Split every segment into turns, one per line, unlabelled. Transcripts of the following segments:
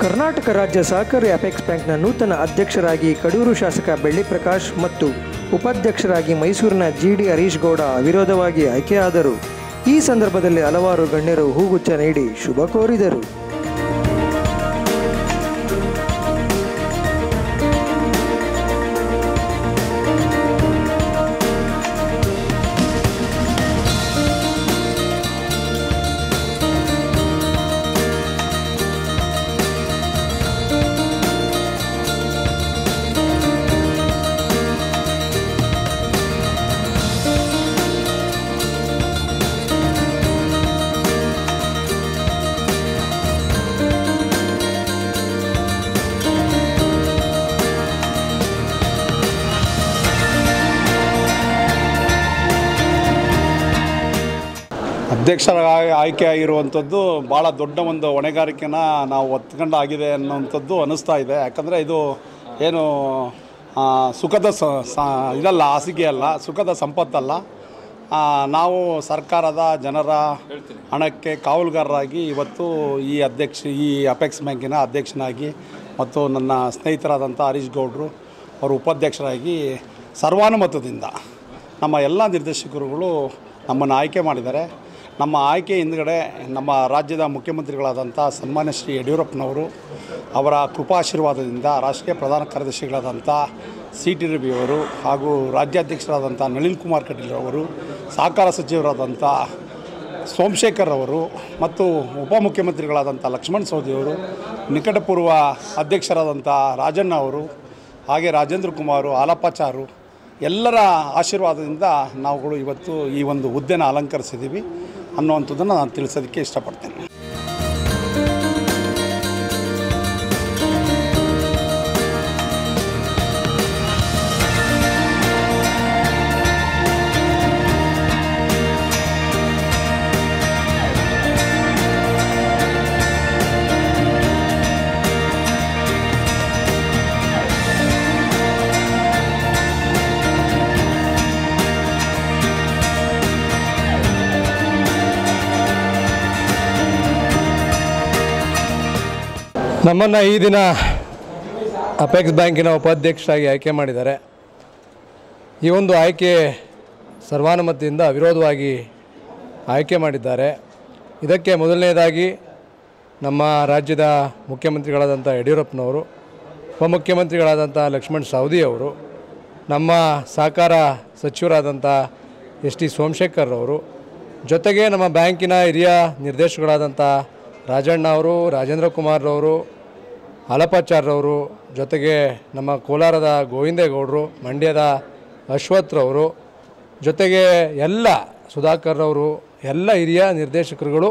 ಕರ್ನಾಟಕ ರಾಜ್ಯ ಸಹಕಾರಿ ಅಪೆಕ್ಸ್ ಬ್ಯಾಂಕ್ನ ನೂತನ ಅಧ್ಯಕ್ಷರಾಗಿ ಕಡೂರು ಶಾಸಕ ಬೆಳ್ಳಿ ಪ್ರಕಾಶ್ ಮತ್ತು ಉಪಾಧ್ಯಕ್ಷರಾಗಿ ಮೈಸೂರಿನ ಜಿಡಿ ಹರೀಶ್ ಗೌಡ ಅವಿರೋಧವಾಗಿ ಆಯ್ಕೆಯಾದರು ಈ ಸಂದರ್ಭದಲ್ಲಿ ಹಲವಾರು ಗಣ್ಯರು ಹೂಗುಚ್ಛ ನೀಡಿ ಶುಭ ಕೋರಿದರು
ಅಧ್ಯಕ್ಷರಾಗಿ ಆಯ್ಕೆ ಆಗಿರುವಂಥದ್ದು ಭಾಳ ದೊಡ್ಡ ಒಂದು ಹೊಣೆಗಾರಿಕೆನ ನಾವು ಒತ್ಕೊಂಡು ಆಗಿದೆ ಅನ್ನೋವಂಥದ್ದು ಅನ್ನಿಸ್ತಾ ಇದೆ ಯಾಕಂದರೆ ಇದು ಏನು ಆ, ಸುಖದ ಸ ಸ- ಇದಲ್ಲ ಹಾಸಿಗೆ ಅಲ್ಲ ಸುಖದ ಸಂಪತ್ತಲ್ಲ ಆ, ನಾವು ಸರ್ಕಾರದ ಜನರ ಹಣಕ್ಕೆ ಕಾವಲುಗಾರರಾಗಿ ಇವತ್ತು ಈ ಅಧ್ಯಕ್ಷ ಈ ಅಪೆಕ್ಸ್ ಬ್ಯಾಂಕಿನ ಅಧ್ಯಕ್ಷನಾಗಿ ಮತ್ತು ನನ್ನ ಸ್ನೇಹಿತರಾದಂಥ ಹರೀಶ್ ಗೌಡ್ರು ಅವರು ಉಪಾಧ್ಯಕ್ಷರಾಗಿ ಸರ್ವಾನುಮತದಿಂದ ನಮ್ಮ ಎಲ್ಲ ನಿರ್ದೇಶಕರುಗಳು ನಮ್ಮನ್ನು ಆಯ್ಕೆ ಮಾಡಿದ್ದಾರೆ ನಮ್ಮ ಆಯ್ಕೆ ಹಿಂದ್ಗಡೆ ನಮ್ಮ ರಾಜ್ಯದ ಮುಖ್ಯಮಂತ್ರಿಗಳಾದಂಥ ಸನ್ಮಾನ್ಯ ಶ್ರೀ ಯಡಿಯೂರಪ್ಪನವರು ಅವರ ಕೃಪಾಶೀರ್ವಾದದಿಂದ ರಾಷ್ಟ್ರೀಯ ಪ್ರಧಾನ ಕಾರ್ಯದರ್ಶಿಗಳಾದಂಥ ಸಿ ಟಿ ರವಿ ಅವರು ಹಾಗೂ ರಾಜ್ಯಾಧ್ಯಕ್ಷರಾದಂಥ ನಳಿನ್ ಕುಮಾರ್ ಕಟೀಲ್ ಅವರು ಸಹಕಾರ ಸಚಿವರಾದಂಥ ಸೋಮಶೇಖರ್ ಅವರು ಮತ್ತು ಉಪಮುಖ್ಯಮಂತ್ರಿಗಳಾದಂಥ ಲಕ್ಷ್ಮಣ್ ಸವದಿ ಅವರು ನಿಕಟಪೂರ್ವ ಅಧ್ಯಕ್ಷರಾದಂಥ ರಾಜಣ್ಣ ಅವರು ಹಾಗೆ ರಾಜೇಂದ್ರ ಕುಮಾರು ಆಲಪ್ಪಾಚಾರು ಎಲ್ಲರ ಆಶೀರ್ವಾದದಿಂದ ನಾವುಗಳು ಇವತ್ತು ಈ ಒಂದು ಹುದ್ದೆನ ಅಲಂಕರಿಸಿದ್ದೀವಿ ಅನ್ನುವಂಥದ್ದನ್ನು ನಾನು ತಿಳಿಸೋದಕ್ಕೆ ಇಷ್ಟಪಡ್ತೇನೆ
ನಮ್ಮನ್ನು ಈ ದಿನ ಅಪೆಕ್ಸ್ ಬ್ಯಾಂಕಿನ ಉಪಾಧ್ಯಕ್ಷರಾಗಿ ಆಯ್ಕೆ ಮಾಡಿದ್ದಾರೆ ಈ ಒಂದು ಆಯ್ಕೆ ಸರ್ವಾನುಮತಿಯಿಂದ ಅವಿರೋಧವಾಗಿ ಆಯ್ಕೆ ಮಾಡಿದ್ದಾರೆ ಇದಕ್ಕೆ ಮೊದಲನೇದಾಗಿ ನಮ್ಮ ರಾಜ್ಯದ ಮುಖ್ಯಮಂತ್ರಿಗಳಾದಂಥ ಯಡಿಯೂರಪ್ಪನವರು ಉಪಮುಖ್ಯಮಂತ್ರಿಗಳಾದಂಥ ಲಕ್ಷ್ಮಣ್ ಸವದಿ ಅವರು ನಮ್ಮ ಸಹಕಾರ ಸಚಿವರಾದಂಥ ಎಸ್ ಟಿ ಸೋಮಶೇಖರ್ ಅವರು ಜೊತೆಗೆ ನಮ್ಮ ಬ್ಯಾಂಕಿನ ಹಿರಿಯ ನಿರ್ದೇಶಕರಾದಂಥ ರಾಜಣ್ಣ ಅವರು ರಾಜೇಂದ್ರ ಕುಮಾರ್ರವರು ಹಲಪಾಚಾರ್ರವರು ಜೊತೆಗೆ ನಮ್ಮ ಕೋಲಾರದ ಗೋವಿಂದೇಗೌಡರು ಮಂಡ್ಯದ ಅಶ್ವತ್ಥ್ರವರು ಜೊತೆಗೆ ಎಲ್ಲ ಸುಧಾಕರ್ರವರು ಎಲ್ಲ ಹಿರಿಯ ನಿರ್ದೇಶಕರುಗಳು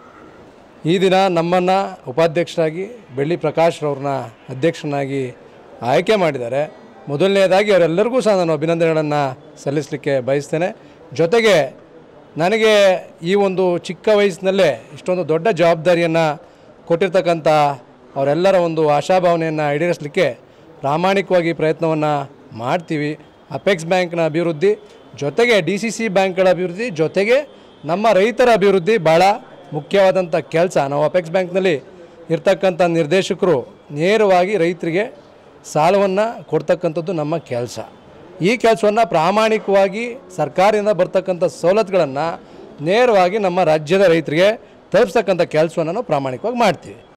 ಈ ದಿನ ನಮ್ಮನ್ನು ಉಪಾಧ್ಯಕ್ಷರಾಗಿ ಬೆಳ್ಳಿ ಪ್ರಕಾಶ್ರವ್ರನ್ನ ಅಧ್ಯಕ್ಷನಾಗಿ ಆಯ್ಕೆ ಮಾಡಿದ್ದಾರೆ ಮೊದಲನೇದಾಗಿ ಅವರೆಲ್ಲರಿಗೂ ಸಹ ನಾನು ಅಭಿನಂದನೆಗಳನ್ನು ಸಲ್ಲಿಸಲಿಕ್ಕೆ ಬಯಸ್ತೇನೆ ಜೊತೆಗೆ ನನಗೆ ಈ ಒಂದು ಚಿಕ್ಕ ವಯಸ್ಸಿನಲ್ಲೇ ಇಷ್ಟೊಂದು ದೊಡ್ಡ ಜವಾಬ್ದಾರಿಯನ್ನು ಕೊಟ್ಟಿರ್ತಕ್ಕಂಥ ಅವರೆಲ್ಲರ ಒಂದು ಆಶಾಭಾವನೆಯನ್ನು ಈಡೇರಿಸಲಿಕ್ಕೆ ಪ್ರಾಮಾಣಿಕವಾಗಿ ಪ್ರಯತ್ನವನ್ನು ಮಾಡ್ತೀವಿ ಅಪೆಕ್ಸ್ ಬ್ಯಾಂಕ್ನ ಅಭಿವೃದ್ಧಿ ಜೊತೆಗೆ ಡಿ ಸಿ ಸಿ ಬ್ಯಾಂಕ್ಗಳ ಅಭಿವೃದ್ಧಿ ಜೊತೆಗೆ ನಮ್ಮ ರೈತರ ಅಭಿವೃದ್ಧಿ ಭಾಳ ಮುಖ್ಯವಾದಂಥ ಕೆಲಸ ನಾವು ಅಪೆಕ್ಸ್ ಬ್ಯಾಂಕ್ನಲ್ಲಿ ಇರ್ತಕ್ಕಂಥ ನಿರ್ದೇಶಕರು ನೇರವಾಗಿ ರೈತರಿಗೆ ಸಾಲವನ್ನು ಕೊಡ್ತಕ್ಕಂಥದ್ದು ನಮ್ಮ ಕೆಲಸ ಈ ಕೆಲಸವನ್ನು ಪ್ರಾಮಾಣಿಕವಾಗಿ ಸರ್ಕಾರದಿಂದ ಬರ್ತಕ್ಕಂಥ ಸವಲತ್ತುಗಳನ್ನು ನೇರವಾಗಿ ನಮ್ಮ ರಾಜ್ಯದ ರೈತರಿಗೆ ತಲುಪಿಸ್ತಕ್ಕಂಥ ಕೆಲಸವನ್ನು ನಾವು ಪ್ರಾಮಾಣಿಕವಾಗಿ ಮಾಡ್ತೀವಿ